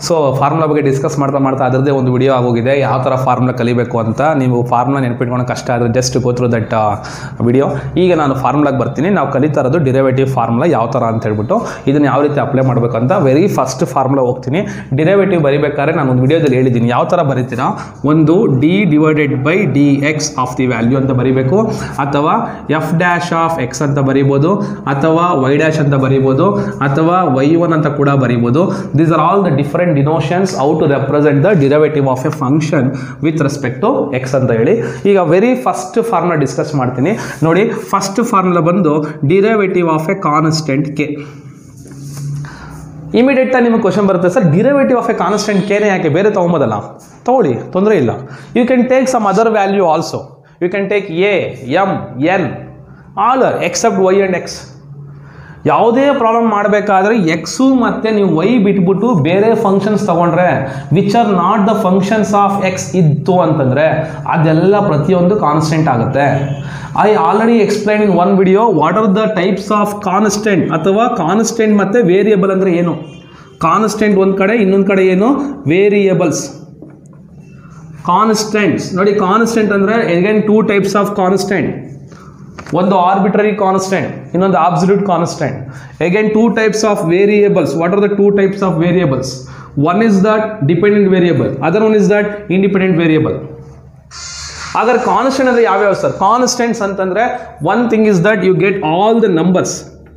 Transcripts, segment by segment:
so formula ಬಗ್ಗೆ discuss ಮಾಡ್ತಾ ಮಾಡ್ತಾ ಅದರದ್ದೇ ಒಂದು ವಿಡಿಯೋ ಆಗೋಗಿದೆ ಯಾವ ಥರ ಫಾರ್ಮುಲಾ ಕಲಿಬೇಕು ಅಂತ ನೀವು ಫಾರ್ಮುಲಾ ನೆನ್ಪಿಟ್ಕೊಂಡು ಕಷ್ಟ ಆದರೆ just go through that video ಈಗ ನಾನು ಫಾರ್ಮುಲಾಗೆ ಬರ್ತೀನಿ ನಾವು ಕಲಿತಾ ಇರೋದು ಡಿರೈವೇಟಿವ್ ಫಾರ್ಮುಲಾ ಯಾವ ಥರ ಅಂತ ಹೇಳ್ಬಿಟ್ಟು ಇದನ್ನು ಯಾವ ರೀತಿ ಅಪ್ಲೈ ಮಾಡಬೇಕು ಅಂತ ವೆರಿ ಫಸ್ಟ್ ಫಾರ್ಮುಲಾ ಹೋಗ್ತೀನಿ ಡಿರೈವೇಟಿವ್ ಬರಿಬೇಕಾದ್ರೆ ನಾನು ಒಂದು ವಿಡಿಯೋದಲ್ಲಿ ಹೇಳಿದ್ದೀನಿ ಯಾವ ಥರ ಬರಿತೀರಾ ಒಂದು D divided by D X of the value ಅಂತ ಬರಿಬೇಕು ಅಥವಾ ಎಫ್ ಡ್ಯಾಶ್ ಆಫ್ ಎಕ್ಸ್ ಅಂತ ಬರಿಬೋದು ಅಥವಾ ವೈ ಡ್ಯಾಶ್ ಅಂತ ಬರಿಬೋದು ಅಥವಾ ವೈ ಒನ್ ಅಂತ ಕೂಡ ಬರಿಬೋದು these are all the different denotations how to represent the derivative of a function with respect to X ಅಂತ ಹೇಳಿ ಈಗ ವೆರಿ ಫಸ್ಟ್ ಫಾರ್ಮುಲಾ ಡಿಸ್ಕಸ್ ಮಾಡ್ತೀನಿ ನೋಡಿ ಫಸ್ಟ್ ಫಾರ್ಮುಲಾ ಬಂದು derivative of a constant K immediate ನಿಮಗೆ ಕ್ವಶನ್ ಬರುತ್ತೆ sir derivative of a constant ಕೇನೆ ಯಾಕೆ ಬೇರೆ ತೊಗೊಬೋದಲ್ಲ ತಗೊಳ್ಳಿ ತೊಂದರೆ ಇಲ್ಲ you can take some other value also you can take A M N all accept Y and X ಯಾವುದೇ ಪ್ರಾಬ್ಲಮ್ ಮಾಡಬೇಕಾದ್ರೆ ಎಕ್ಸು ಮತ್ತು ನೀವು ವೈ ಬಿಟ್ಬಿಟ್ಟು ಬೇರೆ ಫಂಕ್ಷನ್ಸ್ ತಗೊಂಡ್ರೆ which are not the functions of X ಇತ್ತು ಅಂತಂದರೆ ಅದೆಲ್ಲ ಪ್ರತಿಯೊಂದು ಕಾನ್ಸ್ಟೆಂಟ್ ಆಗುತ್ತೆ I already explain in one video what are the types of constant ಅಥವಾ ಕಾನ್ಸ್ಟೆಂಟ್ ಮತ್ತು ವೇರಿಯಬಲ್ ಅಂದರೆ ಏನು ಕಾನ್ಸ್ಟೆಂಟ್ ಒಂದು ಕಡೆ ಇನ್ನೊಂದು ಕಡೆ ಏನು ವೇರಿಯಬಲ್ಸ್ ಕಾನ್ಸ್ಟೆಂಟ್ಸ್ ನೋಡಿ ಕಾನ್ಸ್ಟೆಂಟ್ ಅಂದರೆ again two types of constant ಒಂದು ಆರ್ಬಿಟ್ರರಿ ಕಾನ್ಸ್ಟೆಂಟ್ ಇನ್ನೊಂದು absolute constant again two types of variables what are the two types of variables one is that dependent variable other one is that independent variable ಹಾಗಾದ್ರೆ constant ಅಂದರೆ ಯಾವ್ಯಾವ sir constants ಅಂತಂದ್ರೆ one thing is that you get all the numbers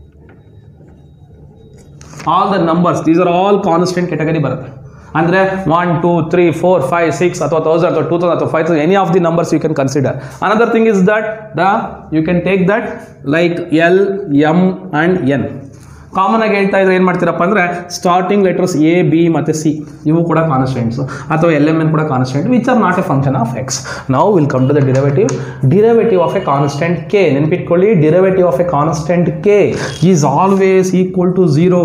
all the numbers these are all constant category ಬರುತ್ತೆ ಅಂದರೆ one two three four five six ಅಥವಾ thousand ಅಥವಾ two thousand ಅಥವಾ five thousand any of the numbers you can consider another thing is that the you can take that like L M and N common ಆಗಿ ಹೇಳ್ತಾ ಇದ್ರೆ ಏನು ಮಾಡ್ತೀರಪ್ಪ ಅಂದರೆ starting letters A B ಮತ್ತು C ಇವು ಕೂಡ ಕಾನ್ಸ್ಟೆಂಟ್ಸ್ ಅಥವಾ ಎಲ್ ಎಮ್ ಎನ್ ಕೂಡ constant which are not a function of X ನಾವು will come to the derivative derivative of a constant K ನೆನ್ಪಿಟ್ಕೊಳ್ಳಿ derivative of a constant K is always equal to zero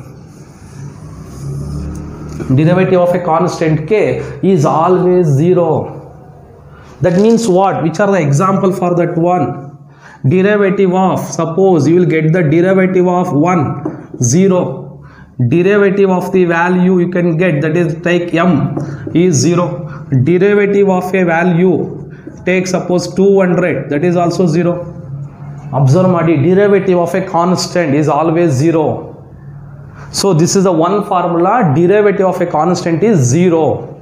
derivative of a constant k is always zero that means what which are the example for that one derivative of suppose you will get the derivative of 1 0 derivative of the value you can get that is take m is 0 derivative of a value take suppose 200 that is also 0 observe madi derivative of a constant is always 0 so this is the one formula derivative of a constant is 0